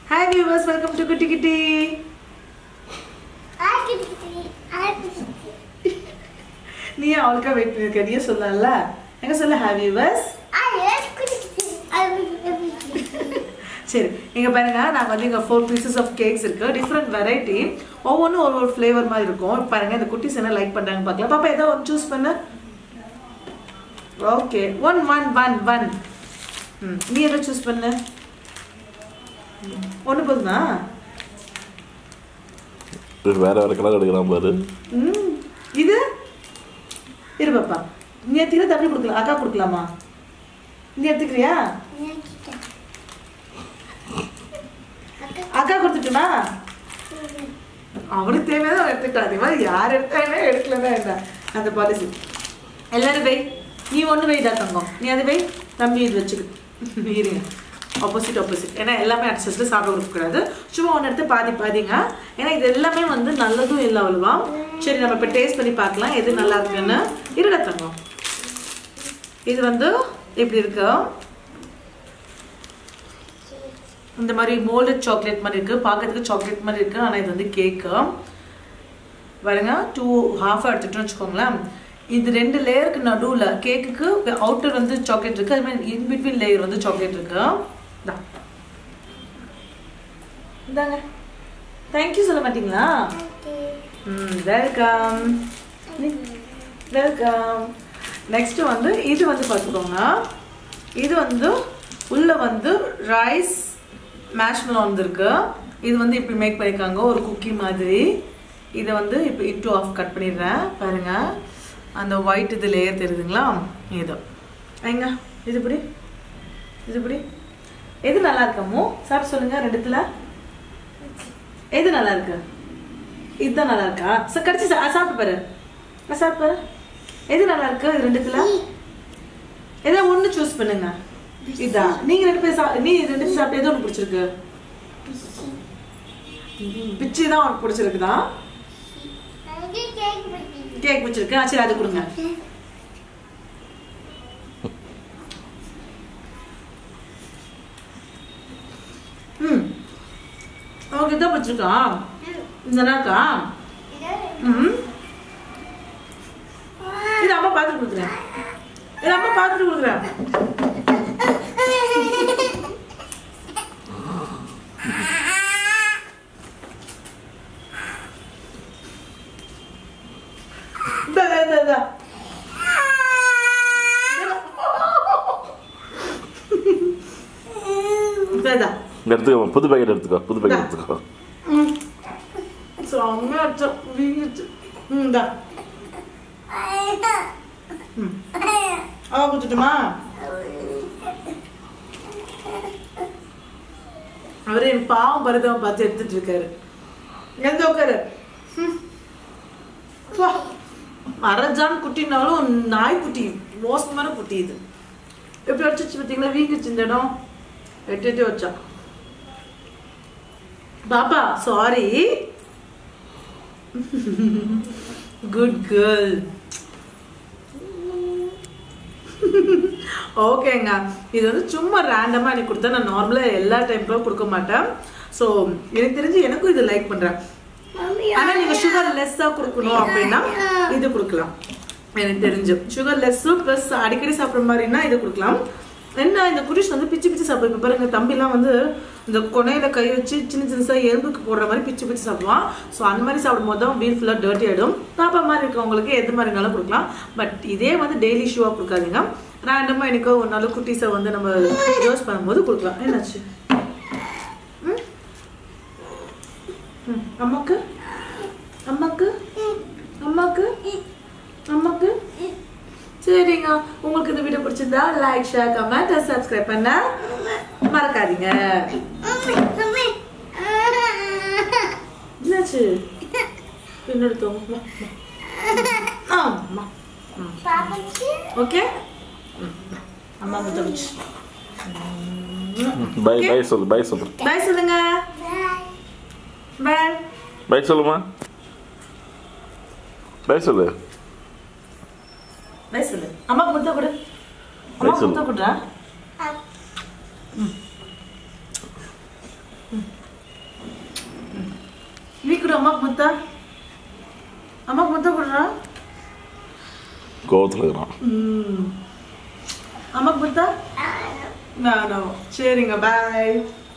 Hi viewers welcome to குட்டி கிட்டி நீ அவளுக்கா வெயிட் பண்ணிருக்க நீயே சொல்லல எங்க சொல்ல ஹாய் வியூவர்ஸ் சரி இங்க பாருங்க நாங்க வந்து இங்க ஃபோர் பீசஸ் ஆஃப் கேக்ஸ் இருக்கு டிஃப்ரெண்ட் வெரைட்டி ஒவ்வொன்றும் ஒரு ஒரு ஃப்ளேவர் மாதிரி இருக்கும் பாருங்க இந்த குட்டீஸ் என்ன லைக் பண்றாங்க பார்க்கலாம் பாப்பா ஏதோ ஒன்று சூஸ் பண்ணு okay one one one one ம் நீ எதை சூஸ் பண்ணு ஒன்று போதுமா வேற வேற கலர் எடுக்கிறான் பாரு ம் இது இரு பாப்பா நீ எடுத்துக்கிற தம்பி கொடுக்கலாம் அக்கா கொடுக்கலாமா நீ எடுத்துக்கிறியா அக்கா கொடுத்துட்டுமா அவனுக்கு தேவையான அவன் எடுத்துக்கலாம் அதே மாதிரி யார் எடுத்தாலுமே எடுக்கலன்னா என்ன அந்த பாலிசி எல்லாரும் வை நீ ஒன்று வைடா தங்கம் நீ அது வை தம்பி இது வச்சுக்கு இருங்க ஆப்போசிட் ஆப்போசிட் ஏன்னா எல்லாமே அட்ஜஸ்ட்டில் சாப்பிட கொடுக்கக்கூடாது சும்மா ஒன்று எடுத்து பாதி பாதிங்க ஏன்னா இது எல்லாமே வந்து நல்லதும் இல்லை அவ்வளவா சரி நம்ம இப்போ டேஸ்ட் பண்ணி பார்க்கலாம் எது நல்லா இருக்குன்னு இருடா தங்கம் இது வந்து இப்படி இருக்கு இந்த மாதிரி மோல்டட் சாக்லேட் மாதிரி இருக்கு பார்க்கறதுக்கு சாக்லேட் மாதிரி இருக்கு ஆனால் இது வந்து கேக்கு பாருங்க டூ ஹாஃப் எடுத்துட்டோம்னு வச்சுக்கோங்களேன் இது ரெண்டு லேயருக்கு நடுவில் கேக்குக்கு அவுட்டர் வந்து சாக்லேட் இருக்கு அது மாதிரி இன் பிட்வீன் லேயர் வந்து சாக்லேட் இருக்கு இந்தா. இந்தாங்க தேங்க்யூ சொல்ல மாட்டீங்களா ம் வெல்கம் வெல்கம் நெக்ஸ்ட் வந்து இது வந்து பார்த்துக்கோங்க இது வந்து உள்ள வந்து ரைஸ் மேஷ்மெலோ வந்திருக்கு இது வந்து இப்படி மேக் பண்ணியிருக்காங்க ஒரு குக்கி மாதிரி இதை வந்து இப்போ இன்டூ ஆஃப் கட் பண்ணிடுறேன் பாருங்க அந்த ஒயிட் இது லேயர் தெரியுதுங்களா இது எங்க இது இப்படி இது இப்படி எது நல்லா இருக்கமோ சாப்பிட்டு சொல்லுங்க ரெண்டுத்துல எது நல்லா இருக்கு இதுதான் நல்லா இருக்கா சரி கடிச்சு சா- சாப்பிட்டு பாரு ஆ, சாப்பிட்டு பாரு எது நல்லா இருக்கு இது ரெண்டுத்துல ஏதோ ஒண்ணு சூஸ் பண்ணுங்க இதா நீங்க ரெண்டு பேர் சா- நீ ரெண்டு பேர் சாப்பிட்டு எது ஒன்று பிடிச்சிருக்கு பிச்சி தான் உனக்கு பிடிச்சிருக்குதா கேக் பிடிச்சிருக்கு ஆ, சரி அது கொடுங்க ம் உனக்கு இதான் பிடிச்சிருக்கா இந்த நாக்கா ம் இது அம்மா பார்த்துட்டு கொடுக்குறேன் இது அம்மா பார்த்துட்டு கொடுக்குறேன் இந்தா, இந்தா, இந்தா, இந்தா. இந்தா, இந்தா. எடுத்துக்கோ புது பேக்கெட் எடுத்துக்கோ புது பேக்கெட் எடுத்துக்கோ ம். செம்மையா இருக்கு. வீங்கிச்சு. ம், இந்தா. ம். அவ கொடுத்துட்டுமா அவரு என் பாவம் பரிதவம் பார்த்து எடுத்துட்டு இருக்காரு எந்த உட்காரு ம். வா. மரஜான் குட்டினாலும் நாய்க்குட்டி மோசமான குட்டி இது எப்படி வச்சுச்சு பார்த்தீங்களா வீங்கிச்சு இந்த இடம் எட்டு எட்டு வச்சா பாப்பா சாரி குட் கேர்ள் ஓகேங்க இது வந்து சும்மா ரேண்டமாக எனக்கு கொடுத்தா நான் நார்மலாக எல்லா டைம்லும் கொடுக்க மாட்டேன் ஸோ எனக்கு தெரிஞ்சு எனக்கும் இது லைக் பண்ணுறேன் ஆனால் நீங்கள் சுகர் லெஸ்ஸாக கொடுக்கணும் அப்படின்னா இது கொடுக்கலாம் எனக்கு தெரிஞ்சு சுகர் லெஸ்ஸு ப்ளஸ் அடிக்கடி சாப்பிட்ற மாதிரின்னா இது கொடுக்கலாம் என்ன இந்த குடிஷ் வந்து பிச்சு பிச்சு சாப்பிடும் இப்போ பாருங்க தம்பிலாம் வந்து இந்த கொனையில கை வச்சு சின்ன சின்னதாக எறும்புக்கு போடுற மாதிரி பிச்சு பிச்சு சாப்பிடுவான் ஸோ அந்த மாதிரி சாப்பிடும்போது தான் வீல் ஃபுல்லாக டர்ட்டி ஆகிடும் பாப்பா மாதிரி இருக்கவங்களுக்கு எது மாதிரி இருந்தாலும் கொடுக்கலாம் பட் இதே வந்து டெய்லி ஷூவாக கொடுக்காதீங்க ரேண்டமாக எனக்கோ ஒரு நாள் குட்டீஸை வந்து நம்ம ஜோஸ் பண்ணும்போது கொடுக்கலாம் என்னாச்சு ம்? ம், அம்மாக்கு அம்மாக்கு அம்மாக்கு அம்மாக்கு சரிங்க உங்களுக்கு இந்த வீடியோ பிடிச்சிருந்தா லைக் ஷேர் கமெண்ட் சப்ஸ்கிரைப் பண்ண மறக்காதீங்க என்னாச்சு என்னோட தோங்க ஆமா ஓகே அம்மா முத்தமிச்சு பை பை சொல்லு பை சொல்லு பாய் சொல்லுங்க பாய் பை சொல்லுமா பை சொல்லு பாய் சொல்லு அம்மாக்கு முத்த கொடு அம்மா சொல்லு. முத்த கொடுறா அம்மாக்கு முத்தா அம்மாக்கு முத்தா கொடுறா கோவத்தில் இருக்கிறான் ம் அம்மாக்கு முத்தா வேணாம் சரிங்க பாய்